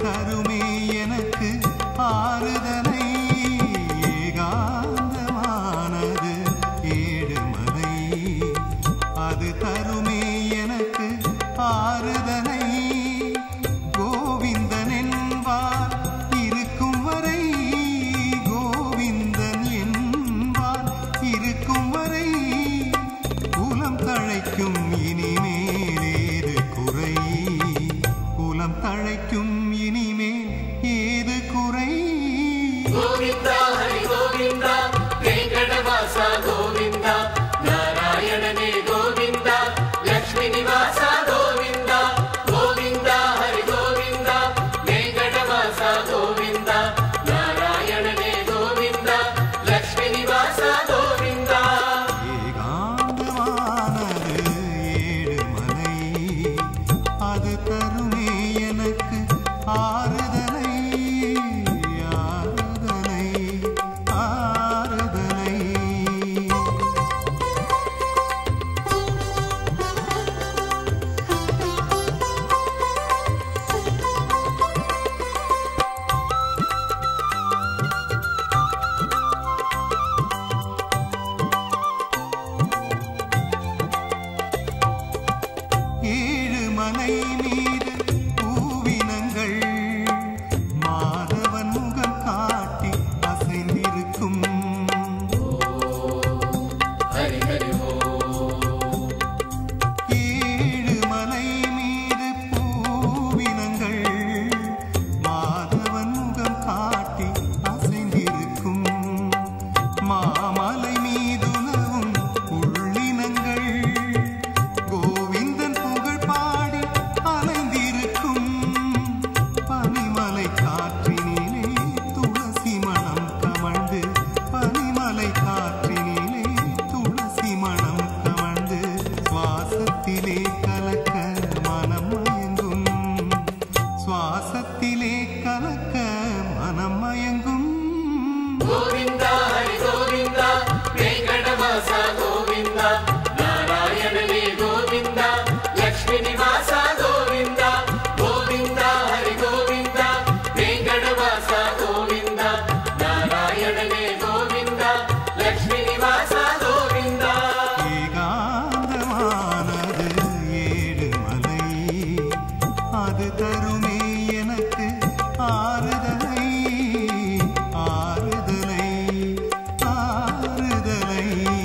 தருமே எனக்கு ஆறுதலை ஏகாந்தமானது ஏழுமலை அது தருமே எனக்கு ஆறுதலை கோவிந்தன் என்பார் இருக்கும் வரை கோவிந்தன் என்பார் இருக்கும் வரை குலம் தழைக்கும் இனிமேலேது குறை குலம் தழைக்கும் இனிமேல் ஏது குறை ಗೋವಿಂದ ಹರಿ ಗೋವಿಂದ ವೆಂಕಟವಾಸ ಗೋವಿಂದ ನಾರಾಯಣನೇ ಗೋವಿಂದ ಲಕ್ಷ್ಮೀ ನಿವಾಸ ಗೋವಿಂದ ಗೋವಿಂದ ಹರಿ ಗೋವಿಂದ ವೆಂಕಟವಾಸ ಗೋವಿಂದ ನಾರಾಯಣನೇ ಗೋವಿಂದ ಲಕ್ಷ್ಮೀ ನಿವಾಸ ಗೋವಿಂದ ஏகாந்தமானது ஏழுமலை அது தருமே எனக்கு ஆறுதலை ஆறுதலை ஆறுதலை ஏழு மலை மீது பூவினங்கள் மாதவன் முகம் காட்டி அசைந்திருக்கும் ಹರಿ ಹರಿ ஏழு மலை மீது பூவினங்கள் மாதவன் முகம் காட்டி அசைந்திருக்கும் மாமலை மீதுலவும் உள்ளினங்கள் கோவிந்தன் புகழ் பாடி அலைந்திருக்கும் பனிமலை காற்றினிலே துளசி மணம் கமழ்ந்து பனிமலை காற்றினிலே துளசி மணம் கமழ்ந்து சுவாசத்திலே கலக்க மனம் மயங்கும் சுவாசத்திலே கலக்க மனம் மயங்கும் ಗೋವಿಂದ ಹರಿ ಗೋವಿಂದ ವೆಂಕಟವಾಸ ಗೋವಿಂದ ನಾರಾಯಣನೇ ಗೋವಿಂದ ಲಕ್ಷ್ಮೀ ನಿವಾಸ ಗೋವಿಂದ ಗೋವಿಂದ ಹರಿ ಗೋವಿಂದ ವೆಂಕಟವಾಸ ಗೋವಿಂದ ನಾರಾಯಣನೇ ಗೋವಿಂದ ಲಕ್ಷ್ಮೀ ನಿವಾಸ ಗೋವಿಂದ ஏகாந்தமானது ஏழுமலை அது தருமே எனக்கு ஆறுதலை ஆறுதலை ஆறுதலை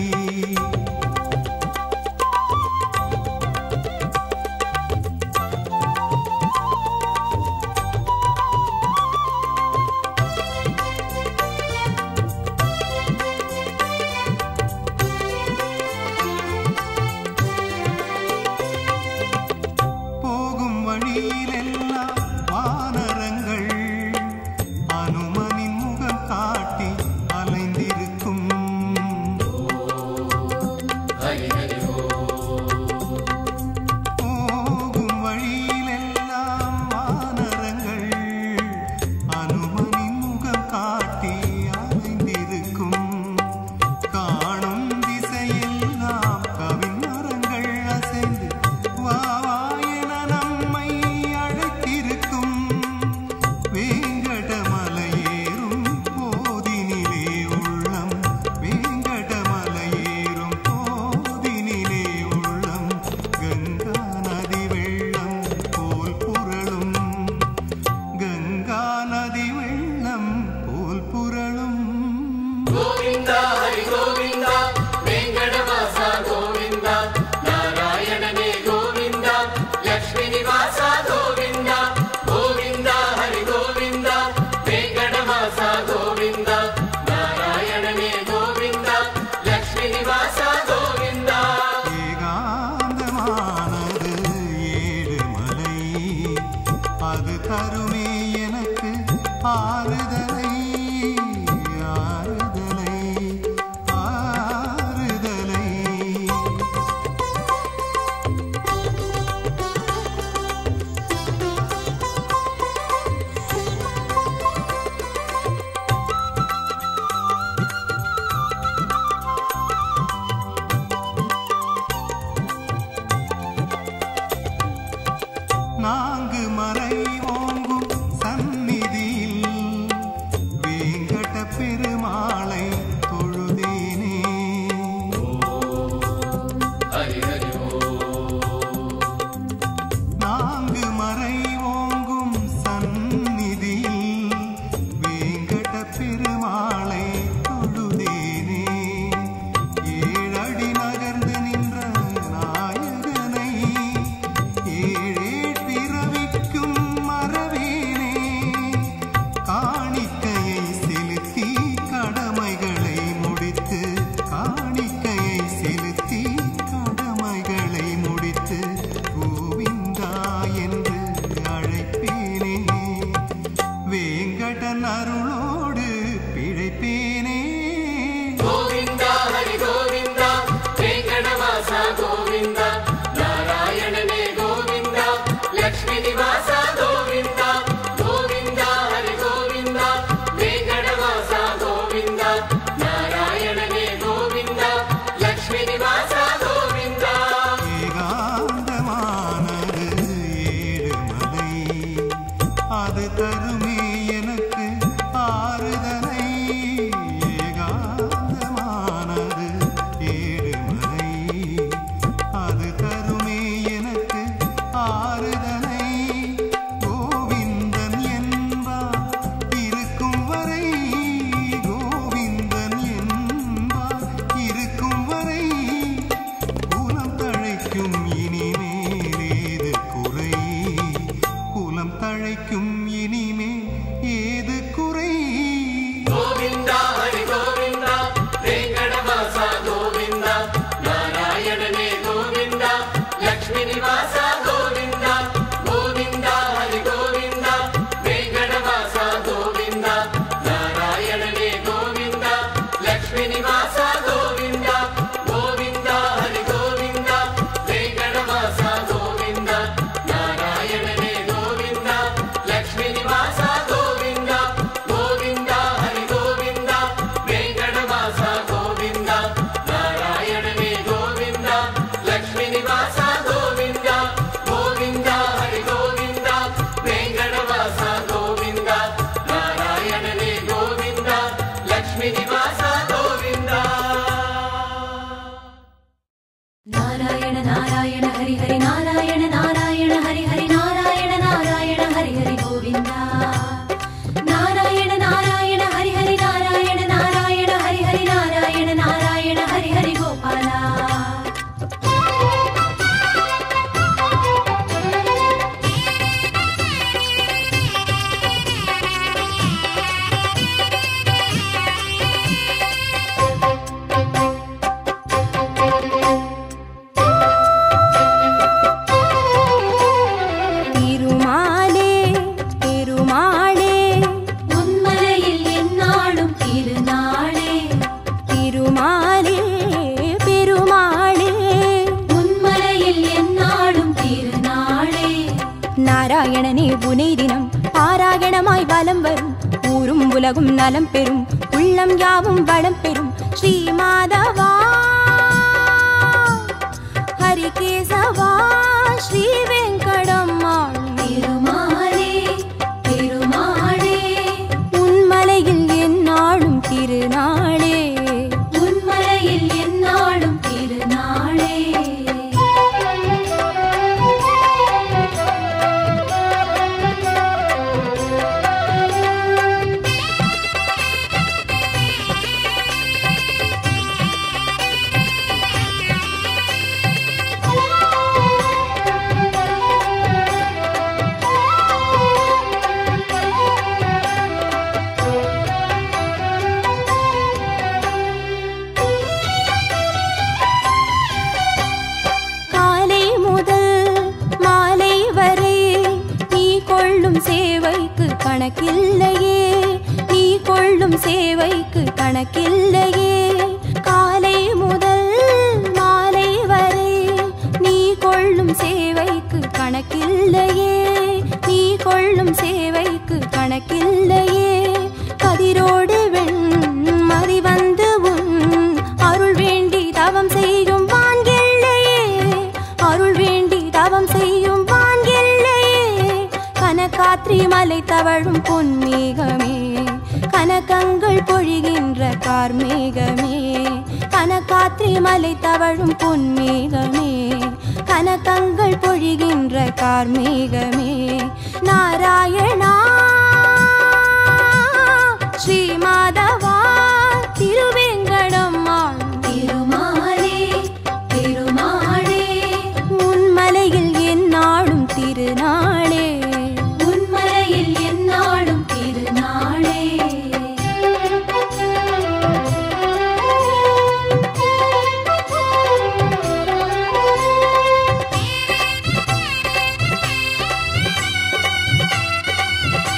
போகும் வழியிலெல்லாம் வானரங்கள் அனுமனின் முகம் காட்டி அலைந்திருக்கும் ಹರಿ ಹರಿ போகும் வழியிலெல்லாம் வானரங்கள் அனுமனின் முகம் காட்டி அலைந்திருக்கும் காணும் திசையெல்லாம் கவிமரங்கள் அசைந்து வா வா என நம்மை அழைத்திருக்கும் வேங்கடமலையேறும் போதினிலே உள்ளம் வேங்கடமலையேறும் போதினிலே உள்ளம் கங்கா நதி வெள்ளம் போல் புரளும் கங்கா நதி வெள்ளம் போல் புரளும் ಗೋವಿಂದ ಹರಿ ಗೋವಿಂದ ವೆಂಕಟವಾಸ ಗೋವಿಂದ ನಾರಾಯಣನೇ ಗೋವಿಂದ ಲಕ್ಷ್ಮೀ ನಿವಾಸ ಗೋವಿಂದ ಗೋವಿಂದ ಹರಿ ಗೋವಿಂದ ವೆಂಕಟವಾಸ ಗೋವಿಂದ ನಾರಾಯಣನೇ ಗೋವಿಂದ ಲಕ್ಷ್ಮೀ ನಿವಾಸ ಗೋವಿಂದ ஏகாந்தமானது ஏழுமலை அது தருமே எனக்கு ஆறுதலை ஆறுதலை ஆறுதலை நான்கு மறை ஓங்கும் அது தருமே எனக்கு ஆறுதலை ஏகாந்தமானது ஏடுமலை அது தருமே எனக்கு ஆறுதலை கோவிந்தன் என்பார் இருக்கும் வரை கோவிந்தன் என்பார் இருக்கும் வரை குலம் தழைக்கும் இனிமேல் ஏது குறை குலம் தழைக்கும் இனிமேல் ஏது குறை கோவிந்தா ஹரி கோவிந்தா வெங்கடவாச கோவிந்தா நாராயணனே கோவிந்தா லக்ஷ்மி நிவாச கோவிந்தா கோவிந்தா ஹரி கோவிந்தா வெங்கடவாச கோவிந்தா நாராயணனே கோவிந்தா லக்ஷ்மி நிவாச கோவிந்தா கோவிந்தா ஹரி கோவிந்தா வெங்கடவாச கோவிந்தா நாராயணனே கோவிந்தா லக்ஷ்மி நிவாச கோவிந்தா கோவிந்தா ஹரி கோவிந்தா வெங்கடவாச கோவிந்தா நாராயணனே கோவிந்தா லக்ஷ்மி நிவாச கோவிந்தா கோவிந்தா ஹரி கோவிந்தா வெங்கடவாச கோவிந்தா நாராயணனே கோவிந்தா லக்ஷ்மி நிவாச கோவிந்தா நாராயண நாராயண ஹரி ஹரி நாராயண நாராயண ஹரி ஹரி நாராயண நாராயண ஹரி ஹரி கோவிந்தா நாராயண நாராயண ஹரி ஹரி நாராயண நாராயண ஹரி ஹரி நாராயண நாராயண ஹரி ஹரி கோபாலா திருமாலே திருமாலே உன்மலையில் எந்நாளும் திருநாளே திருமாலே பெருமாளே உன்மலையில் எந்நாளும் திருநாளே நாராயணனே புனை தினம் பாராயணமாய் வலம் வரும் ஊரும் உலகும் நலம் பெறும் உள்ளம் யாவும் வளம் பெறும் ஸ்ரீ மாதவா ஹரிகேசவா ஸ்ரீ வெங்கடம்மாள் திருமாலே திருமாளே உன்மலையில் எந்நாளும் திருநாளே உன்மலையில் எந்நாளும் திருநாளே காலை முதல் மாலை வரை நீ கொள்ளும் சேவைக்கு கணக்கில்லையே நீ கொள்ளும் சேவைக்கு கணக்கில்லையே காலை முதல் மாலை வரை நீ கொள்ளும் சேவைக்கு கணக்கில்லையே நீ கொள்ளும் சேவைக்கு கணக்கில்லையே கதிரோடு வெண் மதி வந்து உன் அருள் வேண்டி தவம் செய்யும் வான்கில்லையே அருள் வேண்டி தவம் செய்யும் வான்கில்லையே கனகாத்ரி மலை தவழும் பொன்மேகமே கனகங்கள் பொழிகின்ற கார்மேகமே கனகாத்ரி மலை தவழும் பொன்மேகமே கனகங்கள் பொழிகின்ற கார்மேகமே நாராயணா ஸ்ரீ மாதவா திருவேங்கடம்மாள் திருமாலே திருமாளே உன்மலையில் எந்நாளும் திருநாளே உன்மலையில் எந்நாளும் திருநாளே நாராயண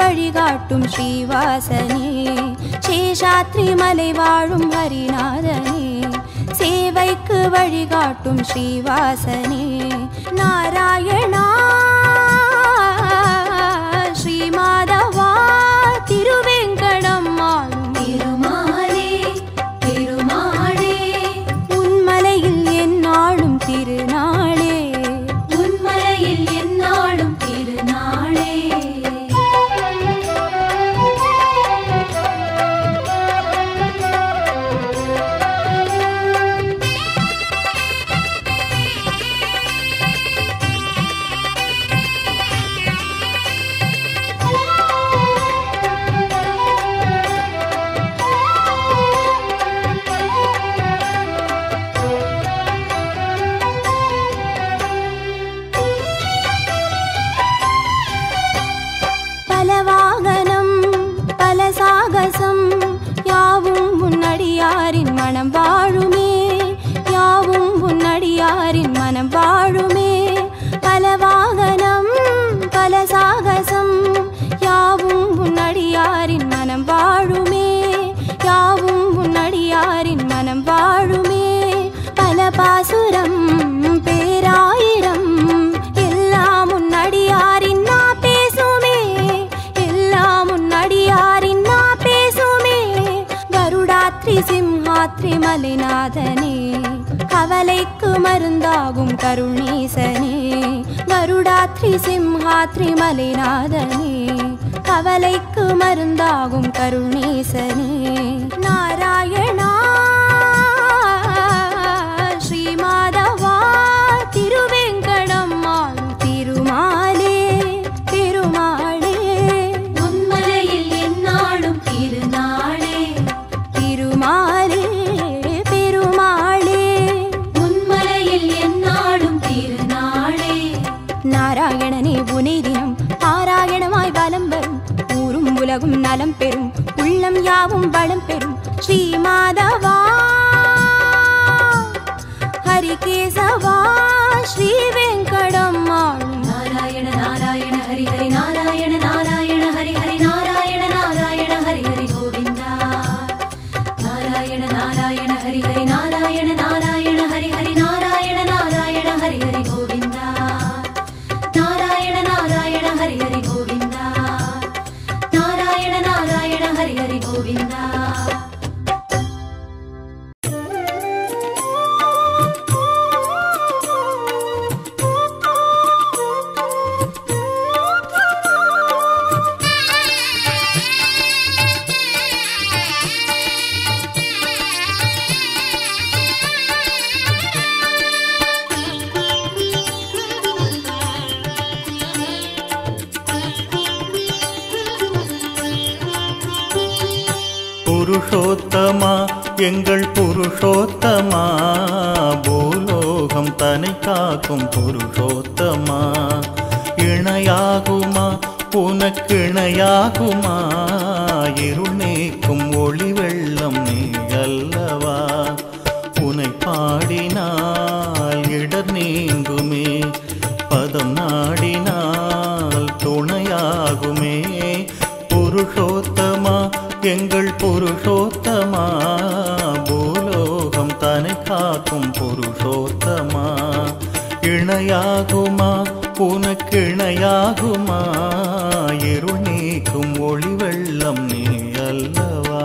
வழிகாட்டும் ஸ்ரீவாசனே சேஷாத்ரி மலை வாழும் ஹரிநாதனே சேவைக்கு வழிகாட்டும் ஸ்ரீவாசனே நாராயணா ஸ்ரீமாதவா திருவெங்கடம் ஆளும் திருமாலே திருமாலே உன்மலையில் என்னாளும் திருநாளே உன்மலையில் என்னாடும் திருநாளே பல வாகனம் பல சாகசம் யாவும் உன்னடியாரின் மனம் வாழுமே யாவும் உன்னடியாரின் மனம் வாழுமே பல வாகனம் பல சாகசம் யாவும் உன்னடியாரின் மனம் வாழுமே யாவும் உன்னடியாரின் மனம் வாழுமே பல பாசுரம் பேராயிரம் எல்லாம் உன்னடியாரின் நா பேசுமே எல்லாம் உன்னடியாரின் நா பேசுமே கருடாத்ரி சிம்ஹாத்ரி மலைநாதனே கவலைக்கு மருந்தாகும் கருணீசனே கருடாத்ரி சிம்ஹாத்ரி மலைநாதனே கவலைக்கு மருந்தாகும் கருணீசனே நாராயணா ஸ்ரீமாதவா திருவெங்கடம் ஆளும் திருமாலே திருமாலே உன்மலையில் என்னாடும் திருநாளே திருமாலே பெருமாளே உன்மலையில் என்னாடும் திருநாளே நாராயணனே புனை தினம் பாராயணமாய் வலம் வரும் ஊரும் உலகும் நலம் பெறும் உள்ளம் யாவும் வளம் பெறும் ஸ்ரீமாதவா ஹரிகேசவா ஸ்ரீ வெங்கடம் ஆளும் நாராயண நாராயண ஹரி ஹரி நாராயண நாராயண ஹரி ஹரி நாராயண நாராயண ஹரி ஹரி கோவிந்தா நாராயண நாராயண ஹரி ஹரி நாராயண நாராயண ஹரி ஹரி நாராயண நாராயண ஹரி ஹரி கோவிந்தா நாராயண நாராயண ஹரி ஹரி கோவிந்தா நாராயண நாராயண ஹரி ஹரி கோவிந்தா புருஷோத்தமா எங்கள் புருஷோத்தமா பூலோகம் தனை காக்கும் புருஷோத்தமா இணையாகுமா உனக்கு இணையாகுமா இருள் நீக்கும் ஒளி வெள்ளம் நீ அல்லவா உனை பாடினால் இடர் நீங்குமே பதம் நாடினால் துணையாகுமே புருஷோத்தமா எங்கள் புருஷோத்தமா பூலோகம் தனை காக்கும் புருஷோத்தமா இணையாகுமா உனக்கு இணையாகுமா இருள் நீக்கும் ஒளி வெள்ளம் நீ அல்லவா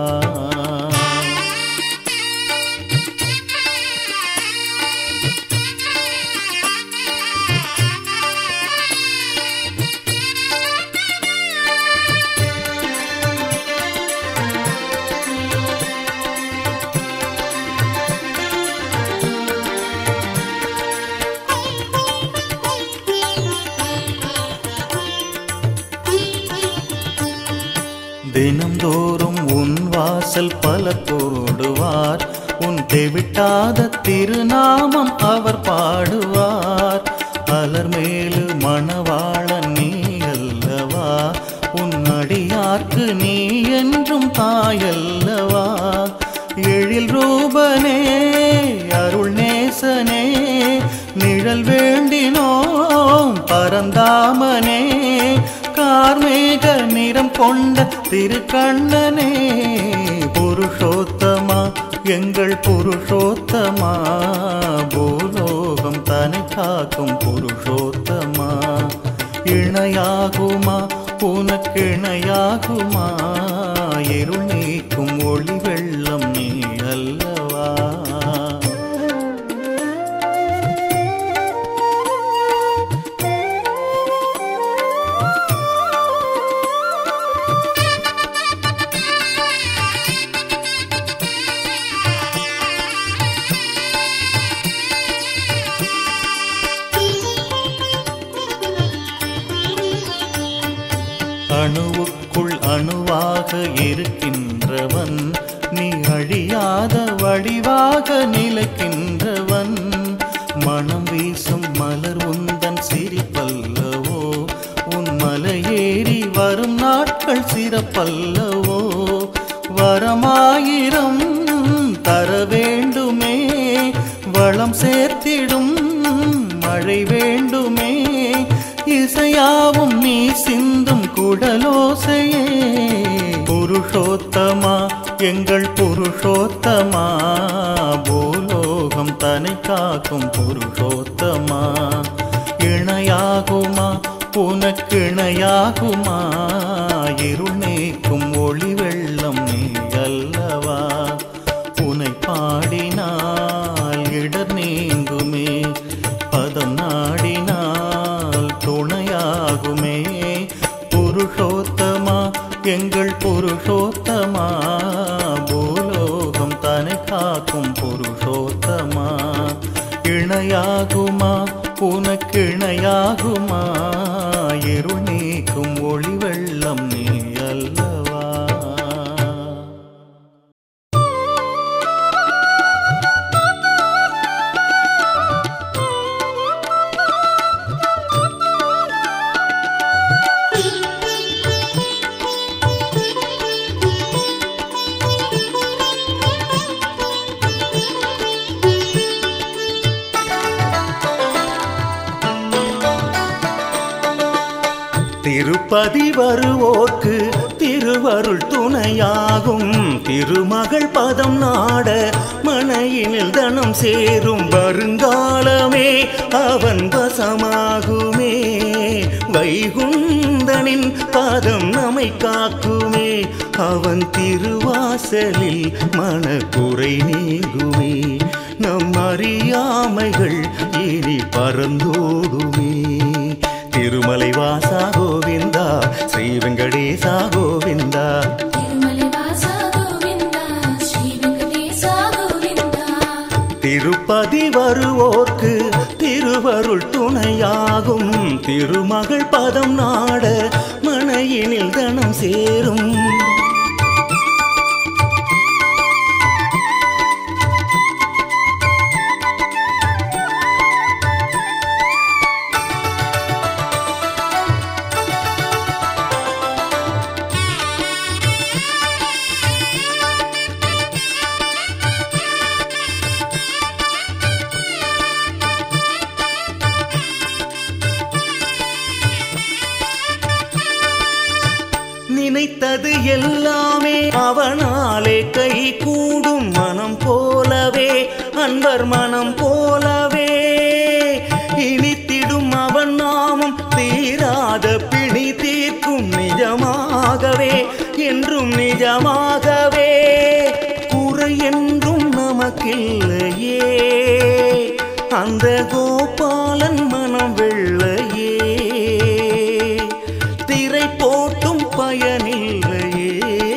தினம்தோறும் உன் வாசல் பல போடுவார் உன் தெவிட்டாத திருநாமம் அவர் பாடுவார் அலர் மேலு மணவாளன் நீ அல்லவா உன் அடியார்க்கு நீ என்றும் தாயல்லவா எழில் ரூபனே அருள் நேசனே நிழல் வேண்டினோம் பரந்தாமனே கார்மேக நிறம் கொண்ட திருக்கண்ணனே புருஷோத்தமா எங்கள் புருஷோத்தமா பூலோகம் தனை காக்கும் புருஷோத்தமா இணையாகுமா உனக்கு இணையாகுமா இருள் நீக்கும் ஒளி வெள்ளம் நீ அல்லவா அணுவுக்குள் அணுவாக இருக்கின்றவன் நீ அழியாத வடிவாக நிலைக்கின்றவன் மனம் வீசும் மலர் உந்தன் சிரிப்பல்லவோ உன் மலையேறி வரும் நாட்கள் சிறப்பல்லவோ வரமாயிரம் தர வேண்டுமே வளம் சேர்த்திடும் மழை வேண்டுமே இசையாவும் நீ சிந்தும் குடலோசையே புருஷோத்தமா எங்கள் புருஷோத்தமா பூலோகம் தனை காக்கும் புருஷோத்தமா இணையாகுமா உனக்கு இணையாகுமா இருள் நீக்கும் ஒளி வெள்ளம் நீ அல்லவா உனை பாடினால் இடர் நீங்குமே பதம் நாடினால் துணையாகுமே புருஷோத்தமா எங்கள் புருஷோத்தமா பூலோகம் தனை காக்கும் புருஷோத்தமா இணையாகுமா உனக்கு இணையாகுமா இருள் நீக்கும் ஒளி வெள்ளம் நீ அல்லவா திருப்பதி வருவோர்க்கு திருவருள் துணையாகும் திருமகள் பதம் நாட மனையினில் தனம் சேரும் வருங்காலமே அவன் வசமாகுமே வைகுந்தனின் பாதம் நம்மை காக்குமே அவன் திருவாசலில் மனக்குறை நீங்குமே நம் அறியாமைகள் இனி பறந்தோடுமே திருமலை வாசா கோவிந்தா ஸ்ரீ வெங்கடேசா கோவிந்தா திருமலை வாசா கோவிந்தா ஸ்ரீ வெங்கடேசா கோவிந்தா திருப்பதி வருவோர்க்கு திருவருள் துணையாகும் திருமகள் பதம் நாட மனையினில் தனம் சேரும் நினைத்தது எல்லாமே அவனாலே கை கூடும் மனம் போலவே அன்பர் மனம் போலவே இனித்திடும் அவன் நாமம் தீராத பிணி தீர்க்கும் நிஜமாகவே என்றும் நிஜமாகவே குறை என்றும் நமக்கில்லையே அந்த கோபாலன் மனம் வெள்ளையே திரை போட்டும் பயனில்லையே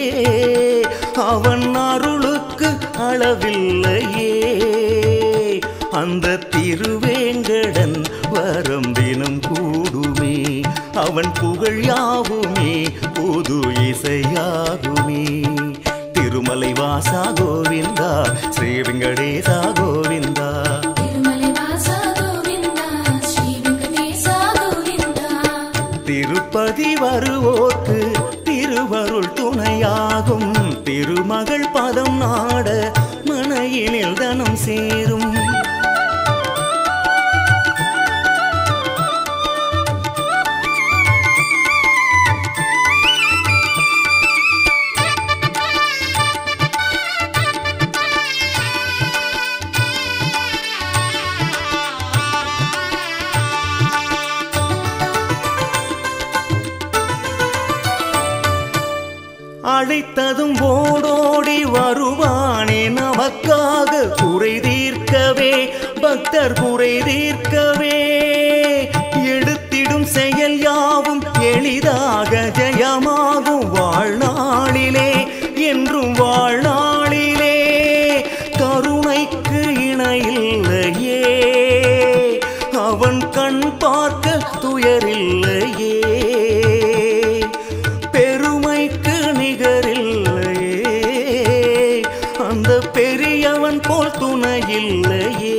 அவன் அருளுக்கு அளவில்லையே அந்த திருவேங்கடன் வரம் தினம் கூடுமே அவன் புகழ் யாவுமே புது இசையாகுமே திருமலை வாசா கோவிந்தா ஸ்ரீ வெங்கடேசா கோவிந்தா திருமலை வாசா கோவிந்தா ஸ்ரீ வெங்கடேசா கோவிந்தா திருப்பதி வருவோர்க்கு திருவருள் துணையாகும் திருமகள் பதம் நாட மனையினில் தனம் சேரும் நினைத்ததும் ஓடோடி வருவானே நமக்காக குறை தீர்க்கவே பக்தர் குறை தீர்க்கவே எடுத்திடும் செயல் யாவும் எளிதாக ஜெயமாகும் வாழ்நாளிலே என்றும் வாழ்நாளிலே கருணைக்கு இணையில்லையே அவன் கண் பார்க்க துயரில்லையே பெருமைக்கு நிகரில்லையே அந்த பெரியவன் போல் துணையில்லையே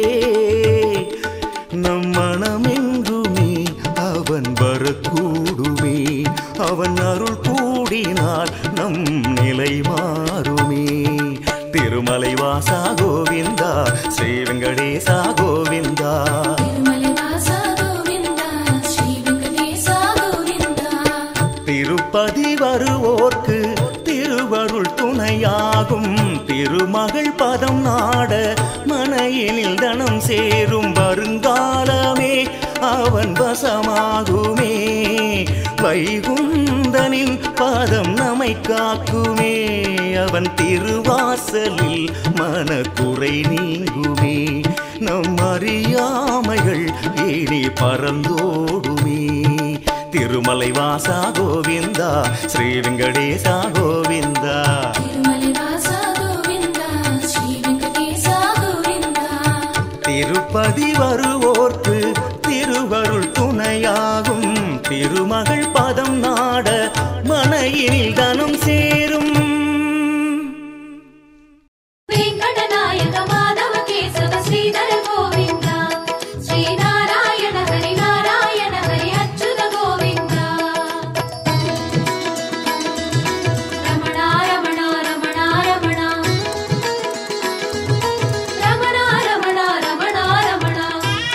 நம் மனமெங்குமே அவன் வரக்கூடுமே அவன் அருள் கூடினால் நம் நிலை மாறுமே திருமலை வாசா கோவிந்தா ஸ்ரீ வெங்கடேசா கோவிந்தா திருமலை வாசா கோவிந்தா ஸ்ரீ வெங்கடேசா கோவிந்தா திருப்பதி வருவோர்க்கு திருவருள் துணையாகும் திருமகள் பதம் நாட மனையினில் தனம் சேரும் வருங்காலமே அவன் வசமாகுமே வைகுந்தனின் பாதம் நம்மை காக்குமே அவன் திருவாசலில் மனக்குறை நீங்குமே நம் அறியாமைகள் இனி பறந்தோடுமே திருமலை வாசா கோவிந்தா ஸ்ரீ வெங்கடேசா கோவிந்தா திருமலை வாசா கோவிந்தா ஸ்ரீ வெங்கடேசா கோவிந்தா திருப்பதி வருவோர்க்கு திருவருள் துணையாகும் திருமகள் பதம் நாட மனையினில் தனம் சேரும் वेङ्कटनायक माधव केशव श्रीधर गोविन्द श्रीनारायण हरि नारायण हरि अच्युत गोविन्द रमणा रमणा रमणा रमणा रमणा रमणा रमणा रमणा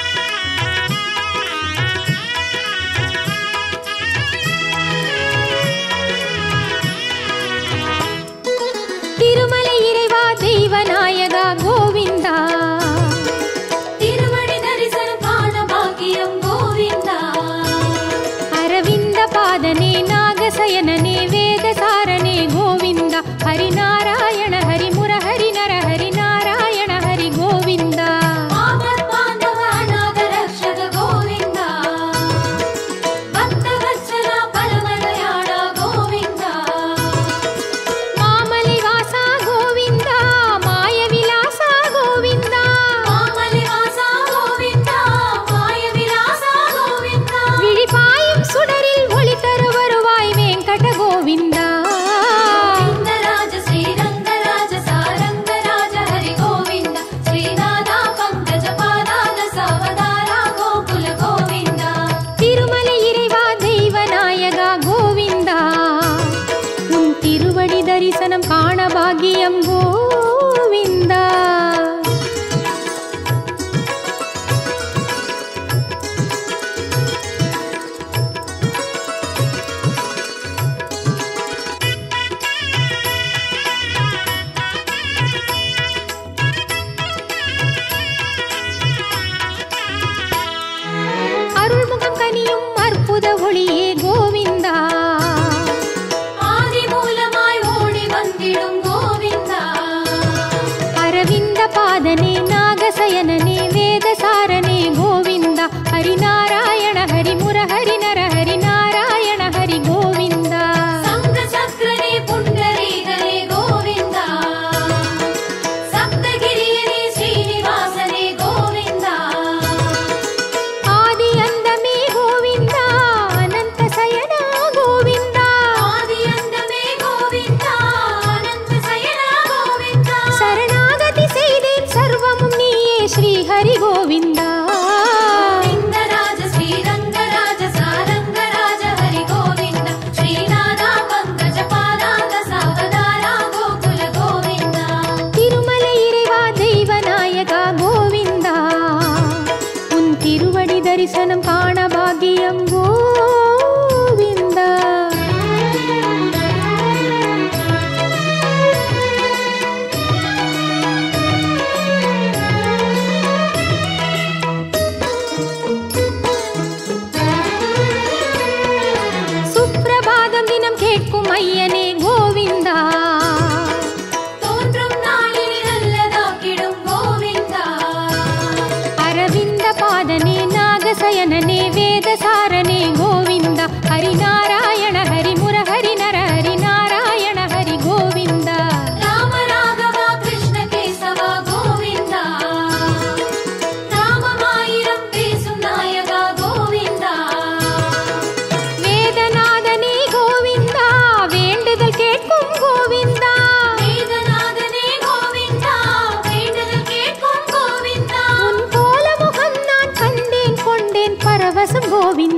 திருமலை இறைவா தெய்வநாயகா கோவிந்தா திருவடி தரிசனம் காண பாக்கியம் கோவிந்தா அரவிந்த பாதனே நாகசயனனே வேதசாரணே கோவிந்தா ஹரிநாராயண ஹரி முரஹரி நர ஹரி நாராயண ஹரி கோவிந்தா ஆபத் பாந்தவ அநாத ரக்ஷக கோவிந்த பக்தவத்சல பரமதயாள கோவிந்த மாமலை வாசா கோவிந்தா மாய விலாசா கோவிந்தா மாமலி வாசா கோவிந்த மாய விலாசா கோவிந்த விழிபாயும் சுடரில் ஒளி தர வருவாய் வெங்கட கோவிந்தா கோவிந்தராஜ ஸ்ரீரங்கராஜ சாரங்கராஜ ஹரி கோவிந்த ஸ்ரீநாத பங்கஜ பாதாத சாவதாரா கோகுல கோவிந்த திருமலை இறைவா தெய்வநாயகா கோவிந்தா உன் திருவடி தரிசனம் காண பாக்கியம் கோவிந்தா அருள்முகம் கனியும் அற்புத ஒளியே கோவிந்தா ஆதி மூலமாய் ஓடி வந்திடும் கோவிந்தா அரவிந்த பாதனே நாகசயனனே வேதசாரணே கோவிந்தா ஹரிநாராயண ஹரி முரஹரி நர ஹரி நாராயண ஹரி கோவிந்தா சங்க சக்கரனே புண்டரீகனே கோவிந்தா சப்தகிரியனே ஸ்ரீனிவாசனே கோவிந்தா ஆதி அந்தமே கோவிந்தா அனந்த சயனா கோவிந்தா ஆதி அந்தமே கோவிந்தா அனந்த சயனா கோவிந்தா சரணாகதி செய்தேன் சர்வமும் நீயே ஸ்ரீ ஹரி கோவிந்தா கோவிந்தராஜ ஸ்ரீரங்கராஜ சாரங்கராஜ ஹரி கோவிந்த ஸ்ரீநாத பங்கஜ பாதாத சாவதாரா கோகுல கோவிந்தா திருமலை இறைவா தெய்வநாயகா கோவிந்தா உன் திருவடி தரிசனம் காண பாக்கியம் கோவிந்தா சுப்பிரபாதம் தினம் கேட்கும் ஐயனே கோவிந்தா வேதசயனனே வேதசாரனே கோவிந்த ஹரிநாராயண ஹரி முரஹரி நர ஹரி நாராயண ஹரி கோவிந்த ராம ராகவா கிருஷ்ண கேசவா கோவிந்தா ராமமாயிரம் பேசும் நாயகா கோவிந்தா வேதநாதனே கோவிந்தா வேண்டுதல் கேட்கும் கோவிந்தா வேதநாதனே கோவிந்தா வேண்டுதல் கேட்கும் கோவிந்தா உன் கோல முகம் நான் கண்டேன் கொண்டேன் பரவசம் கோவிந்தா